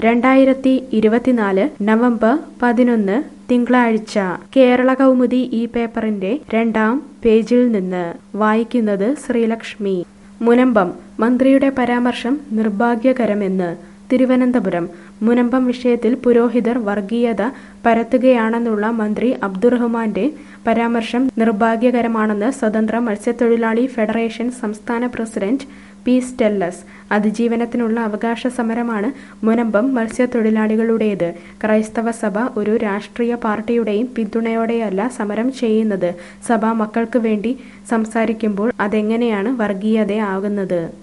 രണ്ടായിരത്തി ഇരുപത്തിനാല് നവംബർ പതിനൊന്ന് തിങ്കളാഴ്ച കേരള കൗമുദി ഈ പേപ്പറിന്റെ രണ്ടാം പേജിൽ നിന്ന് വായിക്കുന്നത് ശ്രീലക്ഷ്മി മുനമ്പം മന്ത്രിയുടെ പരാമർശം നിർഭാഗ്യകരമെന്ന് തിരുവനന്തപുരം മുനമ്പം വിഷയത്തിൽ പുരോഹിതർ വർഗീയത പരത്തുകയാണെന്നുള്ള മന്ത്രി അബ്ദുറഹ്മാന്റെ പരാമർശം നിർഭാഗ്യകരമാണെന്ന് സ്വതന്ത്ര മത്സ്യത്തൊഴിലാളി ഫെഡറേഷൻ സംസ്ഥാന പ്രസിഡന്റ് പി സ്റ്റെല്ലസ് അതിജീവനത്തിനുള്ള അവകാശ സമരമാണ് മുനമ്പം മത്സ്യത്തൊഴിലാളികളുടേത് ക്രൈസ്തവ സഭ ഒരു രാഷ്ട്രീയ പാർട്ടിയുടെയും പിന്തുണയോടെയല്ല സമരം ചെയ്യുന്നത് സഭ മക്കൾക്ക് വേണ്ടി സംസാരിക്കുമ്പോൾ അതെങ്ങനെയാണ് വർഗീയതയാകുന്നത്